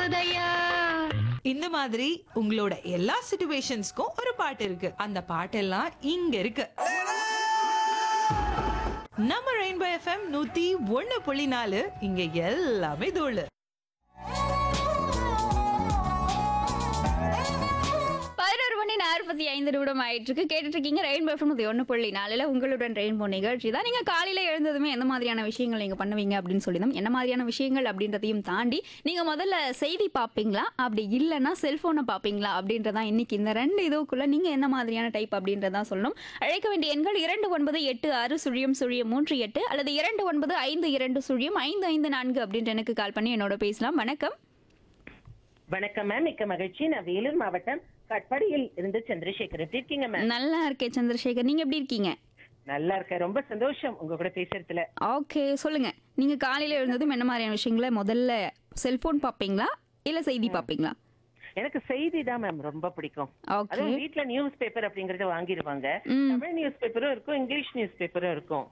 போதையா இந்த மாதிரி உங்களோட எல்லா சிச்சுவேஷன்ஸ்க்கும் ஒரு பாட்டு இருக்கு அந்த பாட்டெல்லாம் இங்க இருக்கு நம்ம ரெயின்போ எஃப்எம் நூத்தி ஒண்ணு புள்ளி நாலு இங்க எல்லாமே தோழு பதினோரு மணி நாற்பத்தி ஐந்து நிமிடம் ஆயிட்டு இருக்கு கேட்டுட்டு இருக்கீங்க ரெயின்போ எஃப்எம் ஒன்று புள்ளி நாலில் உங்களுடன் ரெயின்போ நிகழ்ச்சி தான் நீங்கள் காலையில் எழுந்ததுமே எந்த மாதிரியான விஷயங்கள் நீங்கள் பண்ணுவீங்க அப்படின்னு சொல்லி தான் என்ன மாதிரியான விஷயங்கள் அப்படின்றதையும் தாண்டி நீங்கள் முதல்ல செய்தி பார்ப்பீங்களா அப்படி இல்லைன்னா செல்ஃபோனை பார்ப்பீங்களா அப்படின்றதான் இன்னைக்கு இந்த ரெண்டு இதுக்குள்ள நீங்கள் என்ன மாதிரியான டைப் அப்படின்றதான் சொல்லணும் அழைக்க வேண்டிய எண்கள் இரண்டு ஒன்பது எட்டு ஆறு சுழியம் சுழியம் மூன்று எட்டு அல்லது இரண்டு ஒன்பது ஐந்து இரண்டு சுழியம் ஐந்து ஐந்து நான்கு அப்படின்ற எனக்கு கால் பண்ணி என்னோட பேசலாம் வணக்கம் வணக்கம் மேம் மிக்க மகிழ்ச்சி நான் வேலூர் மாவட்டம் கட்பாடியில் இருந்து சந்திரசேகர் எப்படி இருக்கீங்க மேம் நல்லா இருக்கேன் சந்திரசேகர் நீங்கள் எப்படி இருக்கீங்க நல்லா இருக்கேன் ரொம்ப சந்தோஷம் உங்க கூட பேசுறதுல ஓகே சொல்லுங்க நீங்க காலையில எழுந்ததும் என்ன மாதிரியான விஷயங்களை முதல்ல செல்போன் பாப்பீங்களா இல்ல செய்தி பாப்பீங்களா எனக்கு செய்தி தான் மேம் ரொம்ப பிடிக்கும் ஓகே அதுவும் வீட்ல நியூஸ் பேப்பர் அப்படிங்கறத வாங்கிடுவாங்க ம். தமிழ் நியூஸ் பேப்பரும் இருக்கும் இங்கிலீஷ் நியூஸ் பேப்பரும் இருக்கும்